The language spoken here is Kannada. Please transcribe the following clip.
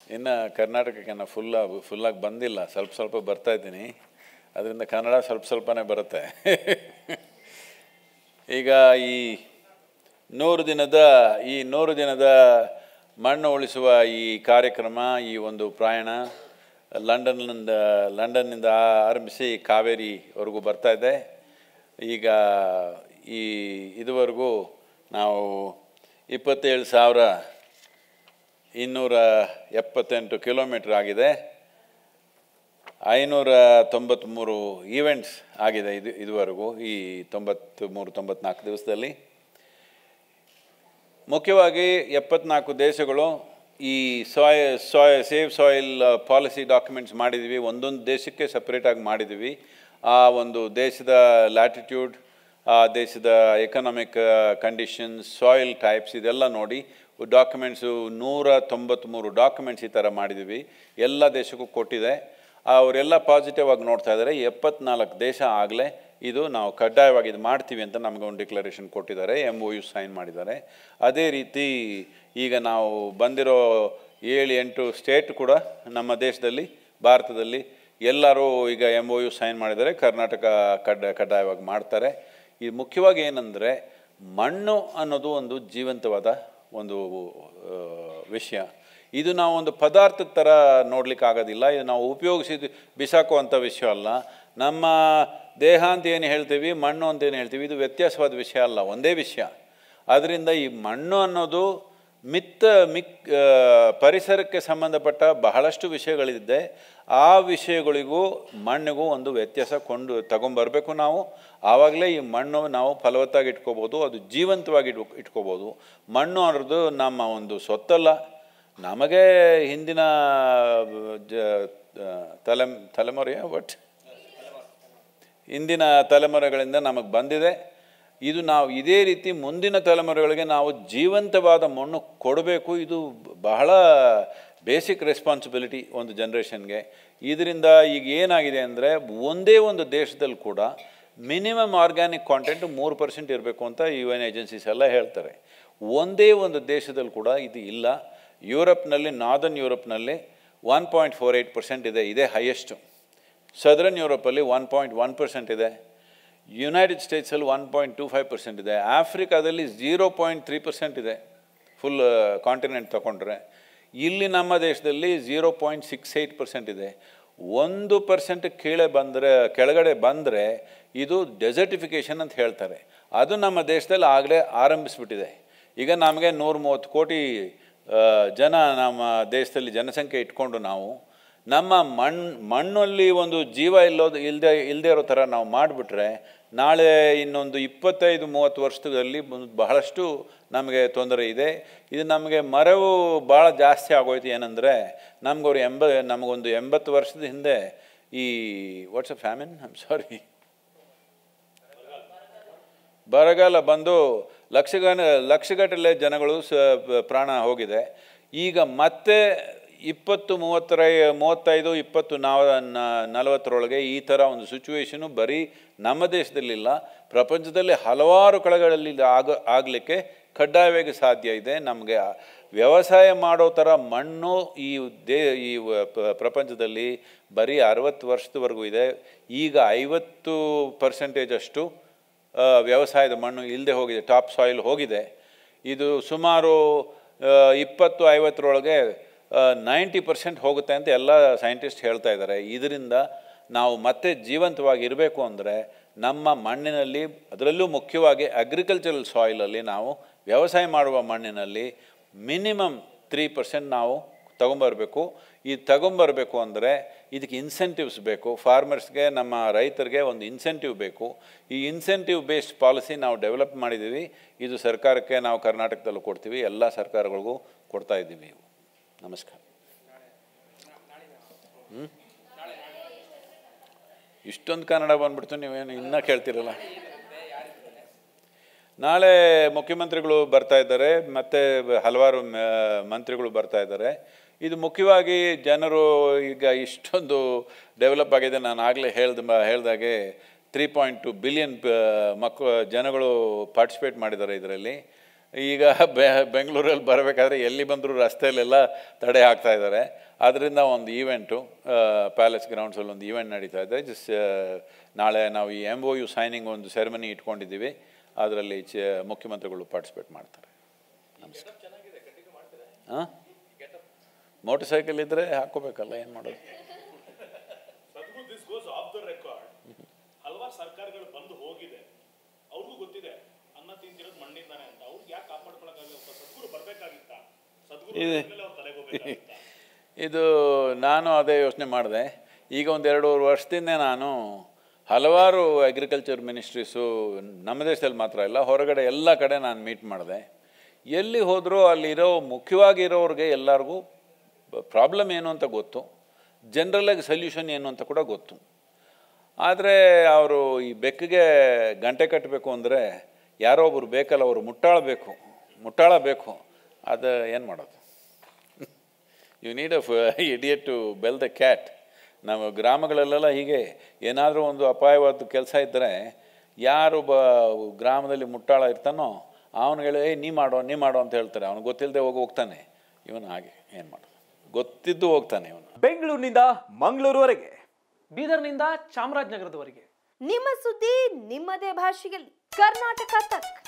ಇನ್ನು ಕರ್ನಾಟಕಕ್ಕೆ ನಾನು ಫುಲ್ಲ ಫುಲ್ಲಾಗಿ ಬಂದಿಲ್ಲ ಸ್ವಲ್ಪ ಸ್ವಲ್ಪ ಬರ್ತಾ ಇದ್ದೀನಿ ಅದರಿಂದ ಕನ್ನಡ ಸ್ವಲ್ಪ ಸ್ವಲ್ಪನೇ ಬರುತ್ತೆ ಈಗ ಈ ನೂರು ದಿನದ ಈ ನೂರು ದಿನದ ಮಣ್ಣು ಉಳಿಸುವ ಈ ಕಾರ್ಯಕ್ರಮ ಈ ಒಂದು ಪ್ರಯಾಣ ಲಂಡನ್ನಿಂದ ಲಂಡನ್ನಿಂದ ಆರಂಭಿಸಿ ಕಾವೇರಿವರೆಗೂ ಬರ್ತಾ ಇದೆ ಈಗ ಈ ಇದುವರೆಗೂ ನಾವು ಇಪ್ಪತ್ತೇಳು ಸಾವಿರ ಇನ್ನೂರ ಎಪ್ಪತ್ತೆಂಟು ಕಿಲೋಮೀಟ್ರ್ ಆಗಿದೆ ಐನೂರ ತೊಂಬತ್ತ್ಮೂರು ಈವೆಂಟ್ಸ್ ಆಗಿದೆ ಇದು ಇದುವರೆಗೂ ಈ ತೊಂಬತ್ತ್ಮೂರು ತೊಂಬತ್ನಾಲ್ಕು ದಿವಸದಲ್ಲಿ ಮುಖ್ಯವಾಗಿ ಎಪ್ಪತ್ನಾಲ್ಕು ದೇಶಗಳು ಈ ಸಾಯ್ ಸಾಯ್ ಸೇವ್ ಸಾಯಿಲ್ ಪಾಲಿಸಿ ಡಾಕ್ಯುಮೆಂಟ್ಸ್ ಮಾಡಿದ್ದೀವಿ ಒಂದೊಂದು ದೇಶಕ್ಕೆ ಸಪ್ರೇಟಾಗಿ ಮಾಡಿದ್ದೀವಿ ಆ ಒಂದು ದೇಶದ ಲ್ಯಾಟಿಟ್ಯೂಡ್ ಆ ದೇಶದ ಎಕನಾಮಿಕ್ ಕಂಡೀಷನ್ಸ್ ಸಾಯಿಲ್ ಟೈಪ್ಸ್ ಇದೆಲ್ಲ ನೋಡಿ ಡಾಕ್ಯುಮೆಂಟ್ಸು ನೂರ ತೊಂಬತ್ತ್ಮೂರು ಡಾಕ್ಯುಮೆಂಟ್ಸ್ ಈ ಥರ ಮಾಡಿದ್ದೀವಿ ಎಲ್ಲ ದೇಶಕ್ಕೂ ಕೊಟ್ಟಿದೆ ಅವರೆಲ್ಲ ಪಾಸಿಟಿವ್ ಆಗಿ ನೋಡ್ತಾ ಇದ್ದಾರೆ ಎಪ್ಪತ್ನಾಲ್ಕು ದೇಶ ಆಗಲೇ ಇದು ನಾವು ಕಡ್ಡಾಯವಾಗಿ ಇದು ಮಾಡ್ತೀವಿ ಅಂತ ನಮಗೆ ಒಂದು ಡಿಕ್ಲರೇಷನ್ ಕೊಟ್ಟಿದ್ದಾರೆ ಎಮ್ ಒ ಯು ಸೈನ್ ಮಾಡಿದ್ದಾರೆ ಅದೇ ರೀತಿ ಈಗ ನಾವು ಬಂದಿರೋ ಏಳು ಎಂಟು ಸ್ಟೇಟ್ ಕೂಡ ನಮ್ಮ ದೇಶದಲ್ಲಿ ಭಾರತದಲ್ಲಿ ಎಲ್ಲರೂ ಈಗ ಎಮ್ ಒ ಯು ಸೈನ್ ಮಾಡಿದ್ದಾರೆ ಕರ್ನಾಟಕ ಕಡ್ಡ ಕಡ್ಡಾಯವಾಗಿ ಮಾಡ್ತಾರೆ ಇದು ಮುಖ್ಯವಾಗಿ ಏನಂದರೆ ಮಣ್ಣು ಅನ್ನೋದು ಒಂದು ಜೀವಂತವಾದ ಒಂದು ಆ, ವಿಷಯ ಇದು ನಾವು ಒಂದು ಪದಾರ್ಥದ ಥರ ನೋಡ್ಲಿಕ್ಕೆ ಆಗೋದಿಲ್ಲ ಇದು ನಾವು ಉಪಯೋಗಿಸಿ ಬಿಸಾಕುವಂಥ ವಿಷಯ ಅಲ್ಲ ನಮ್ಮ ದೇಹ ಅಂತ ಏನು ಹೇಳ್ತೀವಿ ಮಣ್ಣು ಅಂತ ಏನು ಹೇಳ್ತೀವಿ ಇದು ವ್ಯತ್ಯಾಸವಾದ ವಿಷಯ ಅಲ್ಲ ಒಂದೇ ವಿಷಯ ಆದ್ದರಿಂದ ಈ ಮಣ್ಣು ಅನ್ನೋದು ಮಿತ್ತ ಮಿಕ್ ಆ, ಪರಿಸರಕ್ಕೆ ಸಂಬಂಧಪಟ್ಟ ಬಹಳಷ್ಟು ವಿಷಯಗಳಿದೆ ಆ ವಿಷಯಗಳಿಗೂ ಮಣ್ಣಿಗೂ ಒಂದು ವ್ಯತ್ಯಾಸ ಕೊಂಡು ತಗೊಂಬರಬೇಕು ನಾವು ಆವಾಗಲೇ ಈ ಮಣ್ಣು ನಾವು ಫಲವತ್ತಾಗಿ ಇಟ್ಕೋಬೋದು ಅದು ಜೀವಂತವಾಗಿ ಇಟ್ಕೊ ಇಟ್ಕೋಬೋದು ಮಣ್ಣು ಅನ್ನೋದು ನಮ್ಮ ಒಂದು ಸೊತ್ತಲ್ಲ ನಮಗೆ ಹಿಂದಿನ ಜ ತಲೆ ತಲೆಮಾರಿಯ ಬಟ್ ಇಂದಿನ ತಲೆಮಾರುಗಳಿಂದ ನಮಗೆ ಬಂದಿದೆ ಇದು ನಾವು ಇದೇ ರೀತಿ ಮುಂದಿನ ತಲೆಮಾರುಗಳಿಗೆ ನಾವು ಜೀವಂತವಾದ ಮಣ್ಣು ಕೊಡಬೇಕು ಇದು ಬಹಳ ಬೇಸಿಕ್ ರೆಸ್ಪಾನ್ಸಿಬಿಲಿಟಿ ಒಂದು ಜನ್ರೇಷನ್ಗೆ ಇದರಿಂದ ಈಗ ಏನಾಗಿದೆ ಅಂದರೆ ಒಂದೇ ಒಂದು ದೇಶದಲ್ಲಿ ಕೂಡ ಮಿನಿಮಮ್ ಆರ್ಗ್ಯಾನಿಕ್ ಕಾಂಟೆಂಟ್ ಮೂರು ಪರ್ಸೆಂಟ್ ಇರಬೇಕು ಅಂತ ಯು ಎನ್ ಏಜೆನ್ಸೀಸ್ ಎಲ್ಲ ಹೇಳ್ತಾರೆ ಒಂದೇ ಒಂದು ದೇಶದಲ್ಲಿ ಕೂಡ ಇದು ಇಲ್ಲ ಯುರೋಪ್ನಲ್ಲಿ ನಾರ್ದರ್ನ್ ಯುರೋಪ್ನಲ್ಲಿ one point four eight percent ಇದೆ ಇದೇ ಹೈಯೆಸ್ಟು ಸದರ್ನ್ ಯುರೋಪಲ್ಲಿ ಒನ್ ಪಾಯಿಂಟ್ ಒನ್ ಪರ್ಸೆಂಟ್ ಇದೆ ಯುನೈಟೆಡ್ ಸ್ಟೇಟ್ಸಲ್ಲಿ one point two five percent ಇದೆ ಆಫ್ರಿಕಾದಲ್ಲಿ ಝೀರೋ ಪಾಯಿಂಟ್ ತ್ರೀ ಪರ್ಸೆಂಟ್ ಇದೆ ಫುಲ್ ಕಾಂಟಿನೆಂಟ್ ತಗೊಂಡ್ರೆ ಇಲ್ಲಿ ನಮ್ಮ ದೇಶದಲ್ಲಿ zero point six eight percent ಇದೆ ಒಂದು ಪರ್ಸೆಂಟ್ ಕೀಳೆ ಬಂದರೆ ಕೆಳಗಡೆ ಬಂದರೆ ಇದು ಡೆಸರ್ಟಿಫಿಕೇಷನ್ ಅಂತ ಹೇಳ್ತಾರೆ ಅದು ನಮ್ಮ ದೇಶದಲ್ಲಿ ಆಗಲೇ ಆರಂಭಿಸ್ಬಿಟ್ಟಿದೆ ಈಗ ನಮಗೆ ನೂರ ಮೂವತ್ತು ಕೋಟಿ ಆ, ಜನ ನಮ್ಮ ದೇಶದಲ್ಲಿ ಜನಸಂಖ್ಯೆ ಇಟ್ಕೊಂಡು ನಾವು ನಮ್ಮ ಮಣ್ಣು ಮಣ್ಣಲ್ಲಿ ಒಂದು ಜೀವ ಇಲ್ಲೋದು ಇಲ್ಲದೆ ಇಲ್ಲದೆ ಇರೋ ಥರ ನಾವು ಮಾಡಿಬಿಟ್ರೆ ನಾಳೆ ಇನ್ನೊಂದು ಇಪ್ಪತ್ತೈದು ಮೂವತ್ತು ವರ್ಷದಲ್ಲಿ ಮುಂದ್ ಬಹಳಷ್ಟು ನಮಗೆ ತೊಂದರೆ ಇದೆ ಇದು ನಮಗೆ ಮರವು ಭಾಳ ಜಾಸ್ತಿ ಆಗೋಯ್ತು ಏನಂದರೆ ನಮಗವ್ರು ಎಂಬ ನಮಗೊಂದು ಎಂಬತ್ತು ವರ್ಷದ ಹಿಂದೆ ಈ what's uh famine I'm sorry ಬರಗಾಲ ಬಂದು ಲಕ್ಷಗಣ ಲಕ್ಷಗಟ್ಟಲೆ ಜನಗಳು ಸ ಪ್ರಾಣ ಹೋಗಿದೆ ಈಗ ಮತ್ತೆ ಇಪ್ಪತ್ತು ಮೂವತ್ತರ ಮೂವತ್ತೈದು ಇಪ್ಪತ್ತು ನಾವ ನ- ನಲವತ್ತರೊಳಗೆ ಈ ಥರ ಒಂದು ಸಿಚುವೇಶನು ಬರೀ ನಮ್ಮ ದೇಶದಲ್ಲಿಲ್ಲ ಪ್ರಪಂಚದಲ್ಲಿ ಹಲವಾರು ಕಡೆಗಳಲ್ಲಿ ಇದು ಆಗ ಆಗಲಿಕ್ಕೆ ಕಡ್ಡಾಯವಾಗಿ ಸಾಧ್ಯ ಇದೆ ನಮಗೆ ವ್ಯವಸಾಯ ಮಾಡೋ ಥರ ಮಣ್ಣು ಈ ದೇ ಈ ವ- ಪ- ಪ್ರಪಂಚದಲ್ಲಿ ಬರೀ ಅರವತ್ತು ವರ್ಷದವರೆಗೂ ಇದೆ ಈಗ ಐವತ್ತು ಪರ್ಸೆಂಟೇಜ್ ಅಷ್ಟು ಆ, ವ್ಯವಸಾಯದ ಮಣ್ಣು ಇಲ್ಲದೆ ಹೋಗಿದೆ ಟಾಪ್ ಸಾಯಿಲ್ ಹೋಗಿದೆ ಇದು ಸುಮಾರು ಆ, ಇಪ್ಪತ್ತು ಐವತ್ತರೊಳಗೆ ನೈಂಟಿ ಪರ್ಸೆಂಟ್ ಹೋಗುತ್ತೆ ಅಂತ ಎಲ್ಲ ಸೈಂಟಿಸ್ಟ್ ಹೇಳ್ತಾ ಇದ್ದಾರೆ ಇದರಿಂದ ನಾವು ಮತ್ತೆ ಜೀವಂತವಾಗಿ ಇರಬೇಕು ಅಂದರೆ ನಮ್ಮ ಮಣ್ಣಿನಲ್ಲಿ ಅದರಲ್ಲೂ ಮುಖ್ಯವಾಗಿ ಅಗ್ರಿಕಲ್ಚರಲ್ ಸಾಯಿಲಲ್ಲಿ ನಾವು ವ್ಯವಸಾಯ ಮಾಡುವ ಮಣ್ಣಿನಲ್ಲಿ ಮಿನಿಮಮ್ ತ್ರೀ ಪರ್ಸೆಂಟ್ ನಾವು ತಗೊಂಬರ್ಬೇಕು ಈ ತಗೊಂಬರ್ಬೇಕು ಅಂದರೆ ಇದಕ್ಕೆ ಇನ್ಸೆಂಟಿವ್ಸ್ ಬೇಕು ಫಾರ್ಮರ್ಸ್ಗೆ ನಮ್ಮ ರೈತರಿಗೆ ಒಂದು ಇನ್ಸೆಂಟಿವ್ ಬೇಕು ಈ ಇನ್ಸೆಂಟಿವ್ ಬೇಸ್ಡ್ ಪಾಲಿಸಿ ನಾವು ಡೆವಲಪ್ ಮಾಡಿದ್ದೀವಿ ಇದು ಸರ್ಕಾರಕ್ಕೆ ನಾವು ಕರ್ನಾಟಕದಲ್ಲೂ ಕೊಡ್ತೀವಿ ಎಲ್ಲ ಸರ್ಕಾರಗಳಿಗೂ ಕೊಡ್ತಾ ಇದ್ದೀವಿ ನಮಸ್ಕಾರ ಹ್ಞೂ ಇಷ್ಟೊಂದು ಕನ್ನಡ ಬಂದ್ಬಿಡ್ತು ನೀವೇನು ಇನ್ನೂ ಕೇಳ್ತಿರಲ್ಲ ನಾಳೆ ಮುಖ್ಯಮಂತ್ರಿಗಳು ಬರ್ತಾ ಇದ್ದಾರೆ ಮತ್ತು ಹಲವಾರು ಮ- ಮಂತ್ರಿಗಳು ಬರ್ತಾ ಇದ್ದಾರೆ ಇದು ಮುಖ್ಯವಾಗಿ ಜನರು ಈಗ ಇಷ್ಟೊಂದು ಡೆವಲಪ್ ಆಗಿದೆ ನಾನು ಆಗಲೇ ಹೇಳ್ದ ಹೇಳ್ದಾಗೆ ತ್ರೀ ಪಾಯಿಂಟ್ ಟು ಬಿಲಿಯನ್ ಮಕ್ಕ ಜನಗಳು ಪಾರ್ಟಿಸಿಪೇಟ್ ಮಾಡಿದ್ದಾರೆ ಇದರಲ್ಲಿ ಈಗ ಬೆ ಬೆಂಗಳೂರಲ್ಲಿ ಬರಬೇಕಾದ್ರೆ ಎಲ್ಲಿ ಬಂದರೂ ರಸ್ತೆಯಲ್ಲೆಲ್ಲ ತಡೆ ಹಾಕ್ತಾ ಇದ್ದಾರೆ ಅದರಿಂದ ಒಂದು ಈವೆಂಟು ಪ್ಯಾಲೇಸ್ ಗ್ರೌಂಡ್ಸಲ್ಲಿ ಒಂದು ಈವೆಂಟ್ ನಡೀತಾ ಇದೆ ಜಸ್ ನಾಳೆ ನಾವು ಈ ಎಮ್ ಒ ಯು ಸೈನಿಂಗ್ ಒಂದು ಸೆರೆಮನಿ ಇಟ್ಕೊಂಡಿದ್ದೀವಿ ಅದರಲ್ಲಿ ಚ ಮುಖ್ಯಮಂತ್ರಿಗಳು ಪಾರ್ಟಿಸಿಪೇಟ್ ಮಾಡ್ತಾರೆ ನಮಸ್ಕಾರ ಹಾಂ ಮೋಟರ್ ಸೈಕಲ್ ಇದ್ದರೆ ಹಾಕ್ಕೋಬೇಕಲ್ಲ ಏನು ಮಾಡೋದು Sadhguru this goes off the record ಹಲವಾರು ಸರ್ಕಾರಗಳು ಬಂದು ಹೋಗಿದೆ ಅವ್ರಿಗೂ ಗೊತ್ತಿದೆ ಅನ್ನ ತಿಂತಿರೋದು ಮಣ್ಣಿಂದಾನೆ ಅಂತ ಅವ್ರಿಗೆ ಯಾಕೆ ಕಾಪಾಡ್ಕೊಳಕ್ಕಾಗಲ್ಲ ಸದ್ಗುರು ಬರ್ಬೇಕಾಗಿತ್ತ ಸದ್ಗುರು ಇದೆ. ಮೇಲೆ ಅವ್ರು ತಲೆಗೆ ಹೋಗ್ಬೇಕಾಗಿತ್ತ ಇದು ನಾನು ಅದೇ ಯೋಚನೆ ಮಾಡಿದೆ ಈಗ ಒಂದು ಎರಡೂವರೆ ವರ್ಷದಿಂದ ನಾನು ಹಲವಾರು ಅಗ್ರಿಕಲ್ಚರ್ ಮಿನಿಸ್ಟ್ರೀಸು ನಮ್ಮ ದೇಶದಲ್ಲಿ ಮಾತ್ರ ಇಲ್ಲ ಹೊರಗಡೆ ಎಲ್ಲ ಕಡೆ ನಾನು ಮೀಟ್ ಮಾಡಿದೆ ಎಲ್ಲಿ ಹೋದರೂ ಅಲ್ಲಿರೋ ಮುಖ್ಯವಾಗಿರೋರಿಗೆ ಎಲ್ಲರಿಗೂ ಪ್ರಾಬ್ಲಮ್ ಏನು ಅಂತ ಗೊತ್ತು ಜನರಲಾಗಿ ಸೊಲ್ಯೂಷನ್ ಏನು ಅಂತ ಕೂಡ ಗೊತ್ತು ಆದರೆ ಅವರು ಈ ಬೆಕ್ಕಿಗೆ ಗಂಟೆ ಕಟ್ಟಬೇಕು ಅಂದರೆ ಯಾರೋ ಒಬ್ಬರು ಬೇಕಲ್ಲ ಅವರು ಮುಟ್ಟಾಳಬೇಕು ಮುಟ್ಟಾಳ ಬೇಕು ಅದು ಏನು ಮಾಡೋದು you need a idiot to bell the cat ನಮ್ಮ ಗ್ರಾಮಗಳಲ್ಲೆಲ್ಲ ಹೀಗೆ ಏನಾದರೂ ಒಂದು ಅಪಾಯವಾದ ಕೆಲಸ ಇದ್ದರೆ ಯಾರು ಬ ಗ್ರಾಮದಲ್ಲಿ ಮುಟ್ಟಾಳ ಇರ್ತಾನೋ ಅವನು ಹೇಳಿ ಏಯ್ ನೀ ಮಾಡೋ ನೀ ಮಾಡೋ ಅಂತ ಹೇಳ್ತಾರೆ ಅವನು ಗೊತ್ತಿಲ್ಲದೆ ಹೋಗಿ ಹೋಗ್ತಾನೆ ಇವನು ಹಾಗೆ ಏನು ಮಾಡೋದು ಗೊತ್ತಿದ್ದು ಹೋಗ್ತಾನೆ ಇವನು ಬೆಂಗಳೂರಿನಿಂದ ಮಂಗಳೂರುವರೆಗೆ ಬೀದರ್ನಿಂದ ಚಾಮರಾಜನಗರದವರೆಗೆ ನಿಮ್ಮ ಸುದ್ದಿ ನಿಮ್ಮದೇ ಭಾಷೆಯಲ್ಲಿ ಕರ್ನಾಟಕ ತಕ್